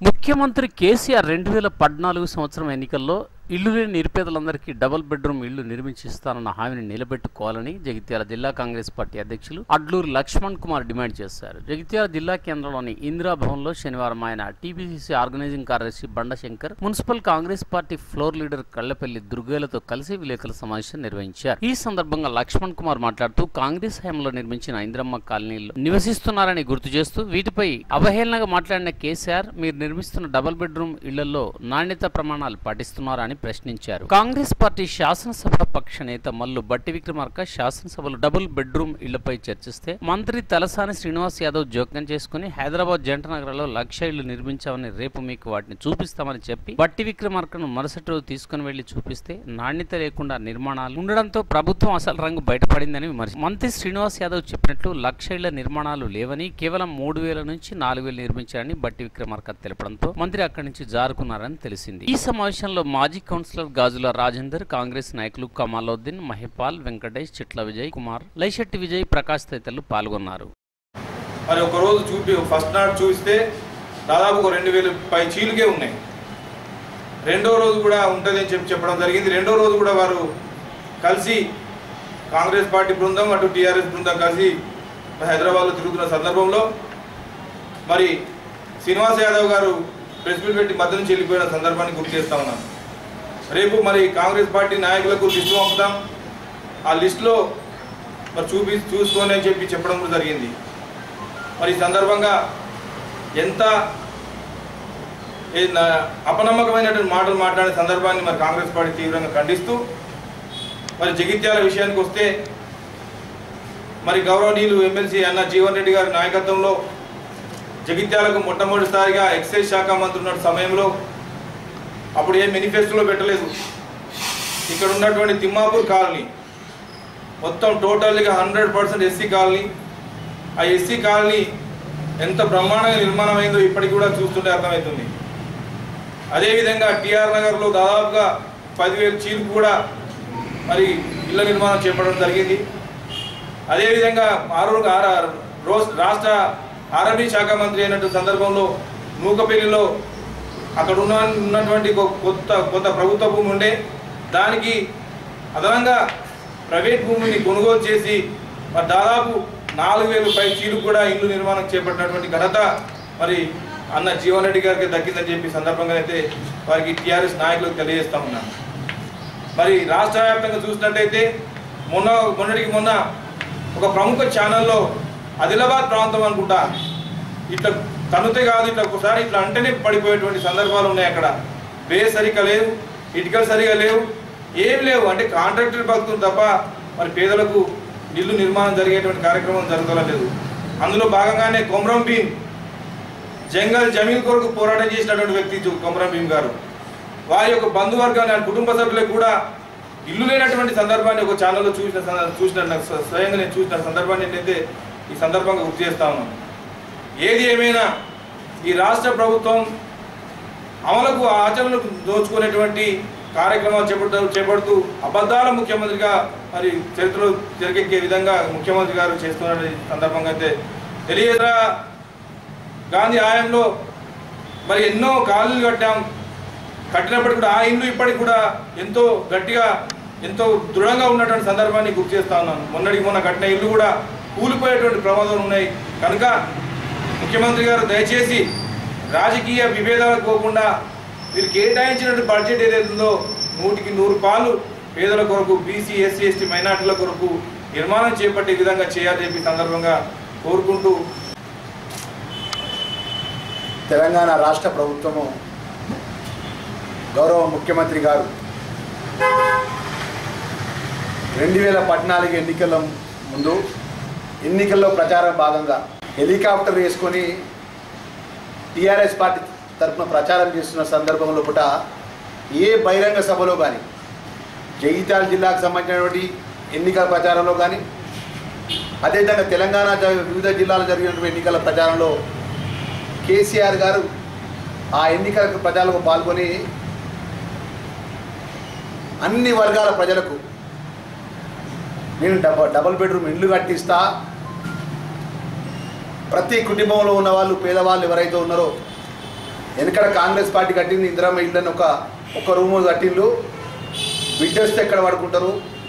ముఖ్యమంత్రి కేసీఆర్ రెండు వేల పద్నాలుగు సంవత్సరం ఎన్నికల్లో ఇల్లు లేని నిరుపేదలందరికీ డబుల్ బెడ్రూమ్ ఇల్లు నిర్మించి ఇస్తానన్న హామీని నిలబెట్టుకోవాలని జగిత్యాల జిల్లా కాంగ్రెస్ పార్టీ అధ్యక్షులు అడ్లూరు లక్ష్మణ్ కుమార్ డిమాండ్ చేశారు జగిత్యాల జిల్లా కేంద్రంలోని ఇందిరా భవన్లో శనివారం ఆయన టీపీసీసీ ఆర్గనైజింగ్ కార్యదర్శి Banda Shankar municipal Congress party floor leader Kallapalli దుర్గేలతో కలిసి విలేకరుల సమావేశం నిర్వహించారు ఈ సందర్భంగా లక్ష్మణ్ కుమార్ మాట్లాడుతూ కాంగ్రెస్ హయాంలో నిర్మించిన ఇందిరమ్మ కాలనీలో నివసిస్తున్నారని గుర్తు చేస్తూ వీటిపై అవహేళనగా మాట్లాడిన కేసీఆర్ మీరు నిర్మిస్తున్న డబుల్ బెడ్రూమ్ ఇళ్లలో నాణ్యత ప్రమాణాలు పాటిస్తున్నారని ప్రశ్నించారు కాంగ్రెస్ పార్టీ శాసనసభ పక్ష నేత మల్లు బట్టి విక్రమార్క శాసనసభలో డబుల్ బెడ్రూమ్ ఇళ్లపై చర్చిస్తే మంత్రి తలసాని శ్రీనివాస్ యాదవ్ జోక్యం చేసుకుని హైదరాబాద్ జంట నగరంలో లక్ష ఇళ్లు నిర్మించామని రేపు మీకు వాటిని చూపిస్తామని చెప్పి బట్టి విక్రమార్కను మరుసటి రోజు తీసుకుని వెళ్లి చూపిస్తే నాణ్యత లేకుండా నిర్మాణాలు ఉండడంతో ప్రభుత్వం అసలు రంగు బయటపడిందని విమర్శ మంత్రి శ్రీనివాస్ యాదవ్ చెప్పినట్లు లక్ష ఇళ్ల నిర్మాణాలు లేవని కేవలం మూడు వేల నుంచి నాలుగు వేలు నిర్మించారని బట్టి విక్రమార్క తెలపడంతో మంత్రి అక్కడి నుంచి జారుకున్నారని తెలిసింది ఈ సమావేశంలో మాజీ కౌన్సిలర్ గాజుల రాజేందర్ కాంగ్రెస్ నాయకులు కమాలుద్దీన్ మహిపాల్ వెంకటేష్ చిట్ల విజయ్ కుమార్ లైశెట్టి విజయ్ ప్రకాష్ తదితరులు పాల్గొన్నారు మరి ఒక రోజు చూపి ఫస్ట్ నాడు చూస్తే దాదాపు ఒక రెండు వేలు పై చీలుకే ఉన్నాయి రెండో రోజు కూడా ఉంటుంది అని చెప్పి చెప్పడం జరిగింది రెండో రోజు కూడా వారు కలిసి కాంగ్రెస్ పార్టీ బృందం అటు టీఆర్ఎస్ బృందం కలిసి హైదరాబాద్లో తిరుగుతున్న సందర్భంలో మరి శ్రీనివాస్ యాదవ్ గారు ప్రెస్ మీట్ పెట్టి మధ్య నుంచి వెళ్ళిపోయిన సందర్భాన్ని గుర్తు చేస్తా ఉన్నాను రేపు మరి కాంగ్రెస్ పార్టీ నాయకులకు లిస్టు పంపుతాం ఆ లిస్టులో మరి చూపి చూసుకొని అని చెప్పి చెప్పడం కూడా జరిగింది మరి ఈ సందర్భంగా ఎంత ఏ నా- అపనమ్మకమైనటువంటి మాటలు మాట్లాడే సందర్భాన్ని మరి కాంగ్రెస్ పార్టీ తీవ్రంగా ఖండిస్తూ మరి జగిత్యాల విషయానికి వస్తే మరి గౌరవనీయులు ఎమ్మెల్సీ అన్న జీవన్ రెడ్డి గారి నాయకత్వంలో జగిత్యాలకు మొట్టమొదటిసారిగా ఎక్సైజ్ శాఖ మంత్రి ఉన్న సమయంలో అప్పుడు ఏ మేనిఫెస్టోలో పెట్టలేదు ఇక్కడ ఉన్నటువంటి తిమ్మాపూర్ కాలనీ మొత్తం టోటల్గా హండ్రెడ్ పర్సెంట్ ఎస్సీ కాలనీ ఆ ఎస్సీ కాలనీ ఎంత బ్రహ్మాండంగా నిర్మాణం అయిందో ఇప్పటికి కూడా చూస్తుంటే అర్థమవుతుంది అదేవిధంగా టిఆర్ నగర్లో దాదాపుగా పదివేలు చీలకు కూడా మరి ఇళ్ల నిర్మాణం చేపట్టడం జరిగింది అదేవిధంగా ఆరు ఆర్- రోస్ రాష్ట్ర ఆర్ఎండి శాఖ మంత్రి అయినటువంటి సందర్భంలో నూకపల్లిలో అక్కడ ఉన్న ఉన్నటువంటి ఒక కొత్త కొత్త ప్రభుత్వ భూమి ఉండే దానికి అదనంగా ప్రైవేట్ భూమిని కొనుగోలు చేసి మరి దాదాపు నాలుగు వేల పై చీలు కూడా ఇల్లు నిర్మాణం చేపట్టినటువంటి ఘనత మరి అన్న జీవన్ రెడ్డి గారికి దక్కిందని చెప్పి సందర్భంగా అయితే వారికి టీఆర్ఎస్ నాయకులకు తెలియజేస్తా ఉన్నాను మరి రాష్ట్ర వ్యాప్తంగా చూసినట్టయితే మొన్న మొన్నటికి మొన్న ఒక ప్రముఖ ఛానల్లో ఆదిలాబాద్ ప్రాంతం అనుకుంటా ఇట్లా తనుతే కాదు ఇట్లా ఒకసారి ఇట్లా అంటేనే పడిపోయేటువంటి సందర్భాలు ఉన్నాయి అక్కడ బే సరిగ్గా లేవు ఇటుకలు సరిగా లేవు ఏం లేవు అంటే కాంట్రాక్టర్ భక్తులు తప్ప మరి పేదలకు ఇల్లు నిర్మాణం జరిగేటువంటి కార్యక్రమం జరగలేదు అందులో భాగంగానే కొమరం భీం జంగల్ జమీన్ కొరకు పోరాటం చేసినటువంటి వ్యక్తి చు- కొమరం భీం గారు వారి యొక్క బంధువర్గాన్ని ఆయన కుటుంబ సభ్యులకు కూడా ఇల్లు లేనటువంటి సందర్భాన్ని ఒక ఛానల్లో చూసిన సంద- చూసిన నాకు స్వ- స్వయంగా నేను చూసిన సందర్భాన్ని నేనైతే ఈ సందర్భంగా గుర్తు చేస్తా ఉన్నాను ఏది ఏమైనా ఈ రాష్ట్ర ప్రభుత్వం అమలుకు ఆచరణకు దోచుకునేటువంటి కార్యక్రమాలు చేపడుతూ చేపడుతూ అబద్ధాల ముఖ్యమంత్రిగా మరి చరిత్రలో తిరగెక్కే విధంగా ముఖ్యమంత్రి గారు చేస్తున్న సందర్భంగా అయితే తెలియదా గాంధీ హయాంలో మరి ఎన్నో కాలనీలు కట్టాం కట్టినప్పటికి కూడా ఆ ఇల్లు ఇప్పటికి కూడా ఎంతో గట్టిగా ఎంతో దృఢంగా ఉన్నటువంటి సందర్భాన్ని గుర్తు చేస్తా ఉన్నాను మొన్నటికి మొన్న కట్టిన ఇల్లు కూడా కూలిపోయేటువంటి ప్రమాదాలు ఉన్నాయి కనుక ముఖ్యమంత్రి గారు దయచేసి రాజకీయ విభేదాలకు పోకుండా మీరు కేటాయించినటువంటి బడ్జెట్ ఏదైతే ఉందో నూటికి నూరు పాలు పేదల కొరకు బీసీ ఎస్సీ ఎస్టీ మైనార్టీల కొరకు నిర్మాణం చేపట్టే విధంగా చేయాలని చెప్పి సందర్భంగా కోరుకుంటూ తెలంగాణ రాష్ట్ర ప్రభుత్వము గౌరవ ముఖ్యమంత్రి గారు రెండు వేల పద్నాలుగు ఎన్నికల ముందు ఎన్నికల్లో ప్రచారం భాగంగా హెలికాప్టర్ వేసుకొని టీఆర్ఎస్ పార్టీ తరఫున ప్రచారం చేస్తున్న సందర్భంలో పూట ఏ బహిరంగ సభలో కానీ జగిత్యాల జిల్లాకు సంబంధించినటువంటి ఎన్నికల ప్రచారంలో కానీ అదేవిధంగా తెలంగాణ జ- వివిధ జిల్లాలో జరిగినటువంటి ఎన్నికల ప్రచారంలో కేసీఆర్ గారు ఆ ఎన్నికల ప్రజలకు పాల్గొని అన్ని వర్గాల ప్రజలకు నేను డబ డబుల్ బెడ్రూమ్ ఇల్లు కట్టిస్తా ప్రతి కుటుంబంలో ఉన్న వాళ్ళు పేదవాళ్ళు ఎవరైతే ఉన్నారో వెనకడ కాంగ్రెస్ పార్టీ కట్టింది ఇందిరమ్మ ఇల్లని ఒక ఒక రూము కట్టిండ్రు బిడ్డొస్తే ఎక్కడ పడుకుంటారు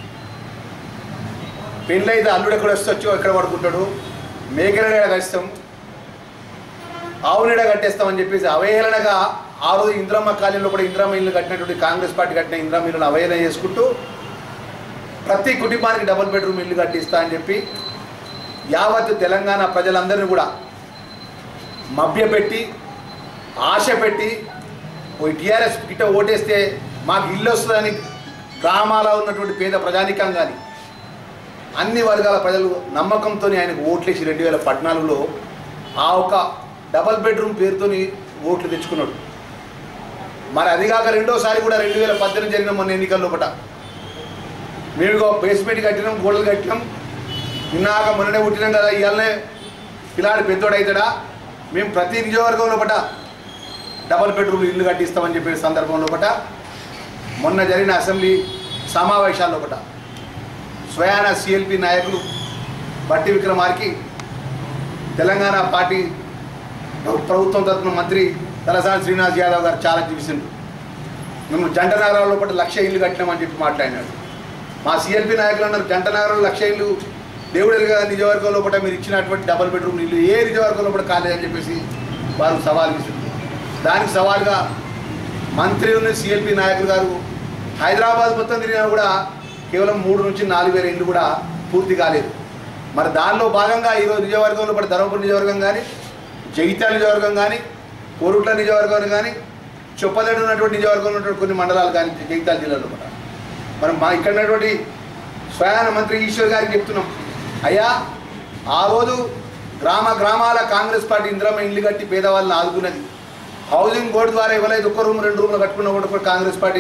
పెళ్ళైతే అల్లుడు ఎక్కడ వస్తే వచ్చి ఎక్కడ పడుకుంటాడు మేకలనే కష్టం ఆవునిడ కట్టేస్తామని చెప్పేసి అవహేళనగా ఆ రోజు ఇంద్రమ్మ కాలనీలో కూడా ఇంద్రమ్మ ఇల్లు కట్టినటువంటి కాంగ్రెస్ పార్టీ కట్టిన ఇంద్రమ్మ ఇల్లును అవహేళన చేసుకుంటూ ప్రతి కుటుంబానికి డబుల్ బెడ్రూమ్ ఇల్లు కట్టిస్తా అని చెప్పి యావత్ తెలంగాణ ప్రజలందరినీ కూడా మభ్యపెట్టి ఆశ పెట్టి ఓ టీఆర్ఎస్ గిట్ట ఓటేస్తే మాకు ఇల్లు వస్తుందని గ్రామాల్లో ఉన్నటువంటి పేద ప్రజానికం కానీ అన్ని వర్గాల ప్రజలు నమ్మకంతో ఆయనకు ఓట్లేసి రెండు వేల పద్నాలుగులో ఆ ఒక డబల్ బెడ్రూమ్ పేరుతోని ఓట్లు తెచ్చుకున్నాడు మరి అది కాక రెండోసారి కూడా రెండు వేల పద్దెనిమిది జరిగిన మొన్న ఎన్నికల్లో ఒకట మేము ఇగో బేస్మెంట్ కట్టినాం గోడలు కట్టినాం నిన్నాక మొన్ననే పుట్టినాం కదా ఇవాళనే పిల్లాడు పెద్దోడు అవుతాడా మేము ప్రతి నియోజకవర్గంలో ఒకట డబల్ బెడ్రూమ్ ఇల్లు కట్టిస్తామని చెప్పిన సందర్భంలో ఒకట మొన్న జరిగిన అసెంబ్లీ సమావేశాల్లో ఒకట స్వయాన సిఎల్పి నాయకులు బట్టి విక్రమార్కి తెలంగాణ పార్టీ ప్రభుత్వం తరఫున మంత్రి తలసాని శ్రీనివాస్ యాదవ్ గారు ఛాలెంజ్ చేసిండ్రు మేము జంట నగరాల్లో ఒకటి లక్ష ఇల్లు కట్టినామని చెప్పి మాట్లాడినాడు మా సిఎల్పి నాయకులు అన్నారు జంట నగరంలో లక్ష ఇల్లు దేవుడు గారి నియోజకవర్గంలో ఒకటి మీరు ఇచ్చినటువంటి డబుల్ బెడ్రూమ్ ఇల్లు ఏ నియోజకవర్గంలో కూడా కాలేదని చెప్పేసి వారు సవాల్ విసిరు దానికి సవాల్గా మంత్రి ఉన్న సిఎల్పి నాయకులు గారు హైదరాబాద్ మొత్తం తిరిగినా కూడా కేవలం మూడు నుంచి నాలుగు వేల ఇల్లు కూడా పూర్తి కాలేదు మరి దానిలో భాగంగా ఈరోజు నియోజకవర్గంలో కూడా ధర్మపురి నియోజకవర్గం కానీ జగిత్యాల నియోజకవర్గం కానీ కోరుట్ల నియోజకవర్గం కానీ చొప్పదడి ఉన్నటువంటి నియోజకవర్గంలో ఉన్నటువంటి కొన్ని మండలాలు కానీ జగిత్యాల జిల్లాలో కూడా మనం మా ఇక్కడ ఉన్నటువంటి స్వయాన మంత్రి ఈశ్వర్ గారికి చెప్తున్నాం అయ్యా ఆ రోజు గ్రామ గ్రామాల కాంగ్రెస్ పార్టీ ఇందిరమ్మ ఇల్లు కట్టి పేదవాళ్ళని ఆదుకున్నది హౌసింగ్ బోర్డు ద్వారా ఇవ్వలేదు ఒక్క రూమ్ రెండు రూమ్లు కట్టుకున్న కూడా కూడా కాంగ్రెస్ పార్టీ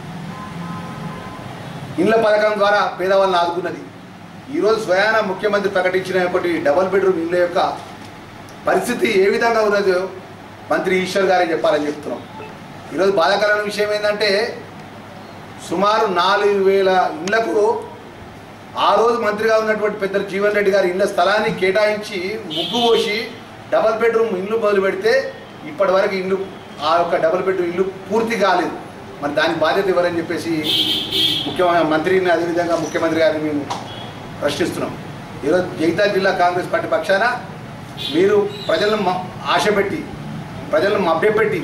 ఇళ్ల పథకం ద్వారా పేదవాళ్ళని ఆదుకున్నది ఈరోజు స్వయాన ముఖ్యమంత్రి ప్రకటించిన ఒకటి డబల్ బెడ్రూమ్ ఇళ్ళ యొక్క పరిస్థితి ఏ విధంగా ఉన్నదో మంత్రి ఈశ్వర్ గారే చెప్పాలని చెప్తున్నాం ఈరోజు బాధాకరమైన విషయం ఏంటంటే సుమారు నాలుగు వేల ఇళ్లకు ఆ రోజు మంత్రిగా ఉన్నటువంటి పెద్ద జీవన్ రెడ్డి గారి ఇళ్ల స్థలాన్ని కేటాయించి ముగ్గు పోసి డబల్ బెడ్రూమ్ ఇల్లు మొదలు పెడితే ఇప్పటి వరకు ఇల్లు ఆ యొక్క డబల్ బెడ్రూమ్ ఇల్లు పూర్తి కాలేదు మరి దానికి బాధ్యత ఎవరని చెప్పేసి ముఖ్యమైన మంత్రిని అదేవిధంగా ముఖ్యమంత్రి గారిని మేము ప్రశ్నిస్తున్నాం ఈరోజు జగిత్యాల జిల్లా కాంగ్రెస్ పార్టీ పక్షాన మీరు ప్రజలను మ- ఆశపెట్టి ప్రజలను మభ్యపెట్టి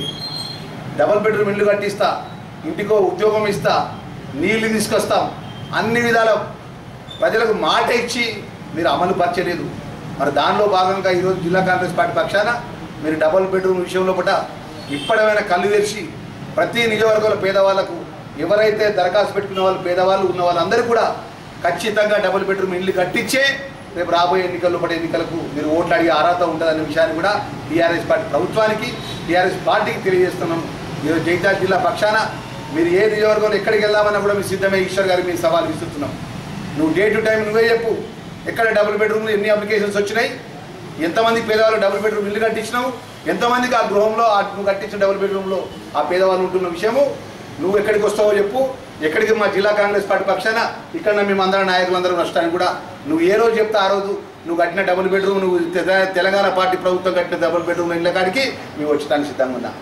డబల్ బెడ్రూమ్ ఇల్లు కట్టిస్తా ఇంటికో ఉద్యోగం ఇస్తా నీళ్లు తీసుకొస్తాం అన్ని విధాల ప్రజలకు మాట ఇచ్చి మీరు అమలు పరచలేదు మరి దానిలో భాగంగా ఈరోజు జిల్లా కాంగ్రెస్ పార్టీ పక్షాన మీరు డబుల్ బెడ్రూమ్ విషయంలో కూడా ఇప్పటివైనా కళ్ళు తెరిచి ప్రతి నియోజకవర్గంలో పేదవాళ్ళకు ఎవరైతే దరఖాస్తు పెట్టుకున్న వాళ్ళు పేదవాళ్ళు ఉన్న వాళ్ళందరూ కూడా ఖచ్చితంగా డబుల్ బెడ్రూమ్ ఇల్లు కట్టించే రేపు రాబోయే ఎన్నికల్లో పడే ఎన్నికలకు మీరు ఓట్లు అడిగే అర్హత ఉంటుందనే విషయాన్ని కూడా టీఆర్ఎస్ పార్టీ ప్రభుత్వానికి టీఆర్ఎస్ పార్టీకి తెలియజేస్తున్నాం ఈరోజు జగిత్యాల జిల్లా పక్షాన మీరు ఏ నియోజకవర్గంలో ఎక్కడికి వెళ్దామన్నా కూడా మీ సిద్ధమే ఈశ్వర్ గారికి మీ సవాల్ విసురుతున్నాం నువ్వు డే టు టైం నువ్వే చెప్పు ఎక్కడ డబుల్ బెడ్రూమ్లు ఎన్ని అప్లికేషన్స్ వచ్చినాయి ఎంతమంది పేదవాళ్ళు డబుల్ బెడ్రూమ్ ఇల్లు కట్టించినావు ఎంతమందికి ఆ గృహంలో ఆ నువ్వు కట్టించిన డబుల్ బెడ్రూమ్లో ఆ పేదవాళ్ళు ఉంటున్న విషయము నువ్వు ఎక్కడికి వస్తావో చెప్పు ఎక్కడికి మా జిల్లా కాంగ్రెస్ పార్టీ పక్షాన ఇక్కడ మేమందరం నాయకులందరం నష్టానికి కూడా నువ్వు ఏ రోజు చెప్తే ఆ రోజు నువ్వు కట్టిన డబుల్ బెడ్రూమ్ నువ్వు తె- తెలంగాణ పార్టీ ప్రభుత్వం కట్టిన డబుల్ బెడ్రూమ్ ఇళ్ళ కాడికి మేము వచ్చడానికి సిద్ధంగా ఉన్నా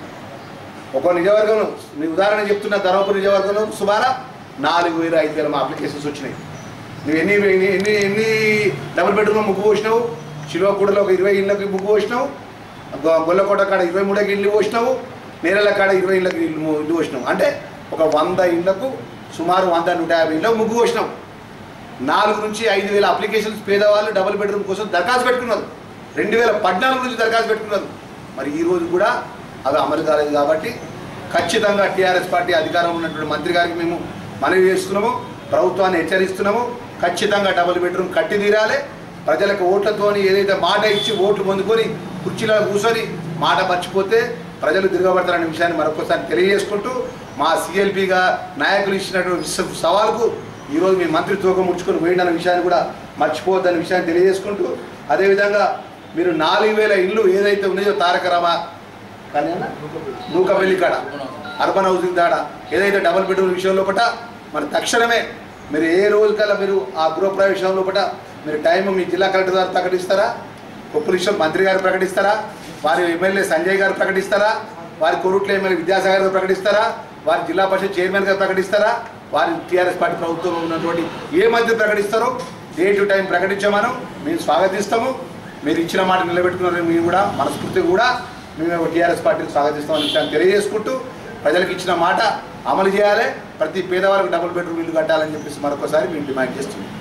ఒక నిజవర్గంలో నీ ఉదాహరణ చెప్తున్న ధర్మపురి నిజవర్గంలో సుమారు నాలుగు వేల ఐదు వేల మా అప్లికేషన్స్ వచ్చినాయి నువ్వు ఎన్ని ఎన్ని ఎన్ని ఎన్ని డబుల్ బెడ్రూమ్లో ముగ్గు పోసినావు శిల్వకూడలో ఒక ఇరవై ఇళ్ళకి ముగ్గు పోసినావు గొ- గొల్లకోట కాడ ఇరవై మూడుకి ఇల్లు పోసినావు నేరల కాడ ఇరవై ఇళ్ళకి ఇల్లు ము- ఇల్లు పోసినావు అంటే ఒక వంద ఇళ్లకు సుమారు వంద నూట యాభై ఇళ్ళకు ముగ్గు పోసినావు నాలుగు నుంచి ఐదు వేల అప్లికేషన్స్ పేదవాళ్ళు డబుల్ బెడ్రూమ్ కోసం దరఖాస్తు పెట్టుకున్నారు రెండు వేల పద్నాలుగు నుంచి దరఖాస్తు పెట్టుకున్నారు మరి ఈ రోజు కూడా అవి అమలు కాలేదు కాబట్టి ఖచ్చితంగా టీఆర్ఎస్ పార్టీ అధికారంలో ఉన్నటువంటి మంత్రి గారికి మేము మనవి చేస్తున్నాము ప్రభుత్వాన్ని హెచ్చరిస్తున్నాము ఖచ్చితంగా డబుల్ బెడ్రూమ్ కట్టి తీరాలి ప్రజలకు ఓట్లతోని ఏదైతే మాట ఇచ్చి ఓట్లు పొందుకొని కుర్చీలో కూర్చొని మాట మర్చిపోతే ప్రజలు తిరగబడతారనే విషయాన్ని మరొకసారి తెలియజేసుకుంటూ మా సిఎల్పిగా నాయకులు ఇచ్చినటువంటి స- సవాల్కు ఈరోజు మీ మంత్రి తూకం ముడుచుకొని పోయిందన్న విషయాన్ని కూడా మర్చిపోవద్దన్న విషయాన్ని తెలియజేసుకుంటూ అదేవిధంగా మీరు నాలుగు వేల ఇల్లు ఏదైతే ఉన్నాయో తారక రామ కానీ అన్న నూకపల్లి కాడ అర్బన్ హౌసింగ్ దాడ ఏదైతే డబుల్ బెడ్రూమ్ విషయంలో పట మరి తక్షణమే మీరు ఏ రోజు కల్లా మీరు ఆ గృహప్రవేశంలో పట మీరు టైం మీ జిల్లా కలెక్టర్ గారు ప్రకటిస్తారా కొప్పుల విషయం మంత్రి గారు ప్రకటిస్తారా వారి ఎమ్మెల్యే సంజయ్ గారు ప్రకటిస్తారా వారి కొరుట్ల ఎమ్మెల్యే విద్యాసాగర్ గారు ప్రకటిస్తారా వారి జిల్లా పరిషత్ చైర్మన్ గారు ప్రకటిస్తారా వారి టీఆర్ఎస్ పార్టీ ప్రభుత్వంలో ఉన్నటువంటి ఏ మంత్రి ప్రకటిస్తారో డే టు టైం ప్రకటించమను మేము స్వాగతిస్తాము మీరు ఇచ్చిన మాట నిలబెట్టుకున్నారని మేము కూడా మనస్ఫూర్తిగా కూడా మేము టీఆర్ఎస్ పార్టీని స్వాగతిస్తామని విషయాన్ని తెలియజేసుకుంటూ ప్రజలకు ఇచ్చిన మాట అమలు చేయాలి ప్రతి పేదవారికి డబుల్ బెడ్రూమ్ ఇల్లు కట్టాలని చెప్పేసి మరొకసారి మేము డిమాండ్ చేస్తున్నాం